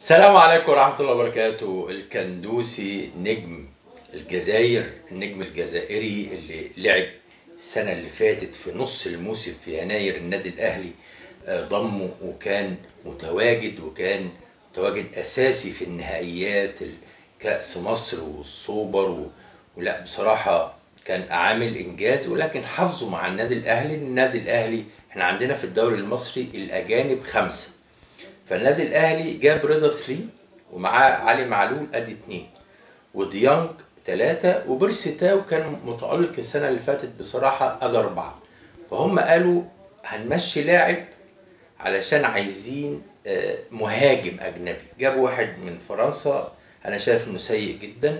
السلام عليكم ورحمة الله وبركاته الكندوسي نجم الجزائر النجم الجزائري اللي لعب السنة اللي فاتت في نص الموسم في يناير النادي الأهلي آه، ضمه وكان متواجد وكان متواجد أساسي في النهائيات كأس مصر والسوبر و... ولا بصراحة كان عامل إنجاز ولكن حظه مع النادي الأهلي النادي الأهلي احنا عندنا في الدوري المصري الأجانب خمسة فالنادي الاهلي جاب رضا سليم ومعاه علي معلول ادي اتنين وديانج ثلاثة وبيرسي تاو كان متألق السنة اللي فاتت بصراحة ادي أربعة فهم قالوا هنمشي لاعب علشان عايزين آه، مهاجم أجنبي جابوا واحد من فرنسا أنا شايف إنه سيء جدا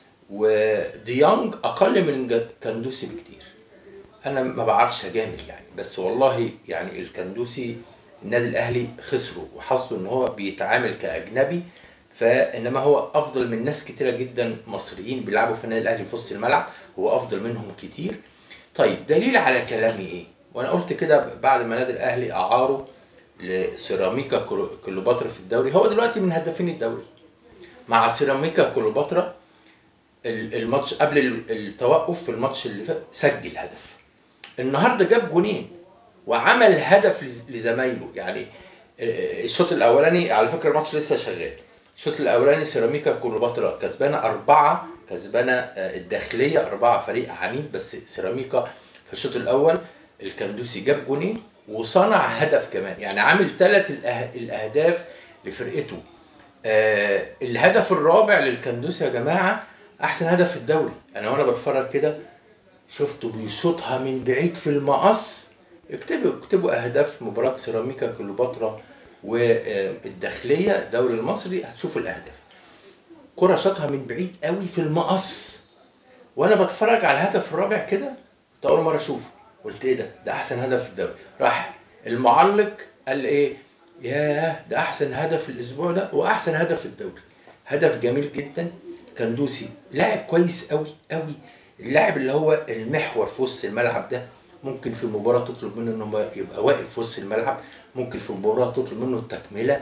وديانج أقل من كندوسي بكتير انا ما بعرفش اجامل يعني بس والله يعني الكندوسي النادي الاهلي خسره وحظه ان هو بيتعامل كاجنبي فانما هو افضل من ناس كتيره جدا مصريين بيلعبوا في النادي الاهلي في وسط الملعب هو افضل منهم كتير طيب دليل على كلامي ايه وانا قلت كده بعد ما النادي الاهلي اعاره لسيراميكا كلو- كليوباترا في الدوري هو دلوقتي من هدافين الدوري مع سيراميكا كليوباترا ال- الماتش قبل ال- التوقف في الماتش اللي فات سجل هدف النهارده جاب جونين وعمل هدف لز- لزمايله يعني آه، الشوط الاولاني على فكره الماتش لسه شغال الشوط الاولاني سيراميكا كليوباترا كسبانه اربعه كسبانه آه، الداخليه اربعه فريق عنيف بس سيراميكا في الشوط الاول الكندوسي جاب جونين وصنع هدف كمان يعني عامل ثلاث الاهداف لفرقته آه الهدف الرابع للكندوسي يا جماعه احسن هدف في الدوري انا وانا بتفرج كده شفته بيشوطها من بعيد في المقص اكتبوا اكتبوا اهداف مباراه سيراميكا كليوباترا والداخليه الدوري المصري هتشوفوا الاهداف كرة شاطها من بعيد قوي في المقص وانا بتفرج على الهدف الرابع كده كنت اول مره اشوفه قلت ايه ده ده احسن هدف في الدوري راح المعلق قال ايه ياه ده احسن هدف في الاسبوع ده واحسن هدف في الدوري هدف جميل جدا كندوسي لاعب كويس قوي قوي اللاعب اللي هو المحور في وسط الملعب ده ممكن في المباراه تطلب منه انه يبقى واقف في وسط الملعب ممكن في المباراه تطلب منه التكمله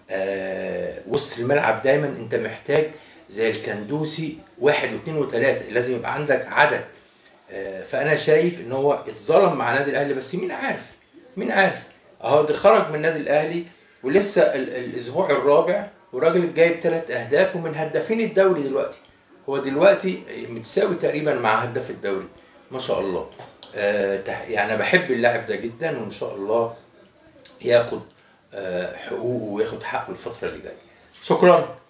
آه وسط الملعب دايما انت محتاج زي الكندوسي واحد واثنين وثلاثه لازم يبقى عندك عدد آه فانا شايف ان هو اتظلم مع النادي الاهلي بس مين عارف مين عارف اهو ده خرج من النادي الاهلي ولسه ال- الاسبوع الرابع والراجل جايب ثلاث اهداف ومن هدافين الدوري دلوقتي هو دلوقتي متساوي تقريبا مع هداف الدوري ما شاء الله آه تح- يعني انا بحب اللاعب ده جدا وان شاء الله ياخد آه حقوقه وياخد حقه الفتره اللي جايه شكرا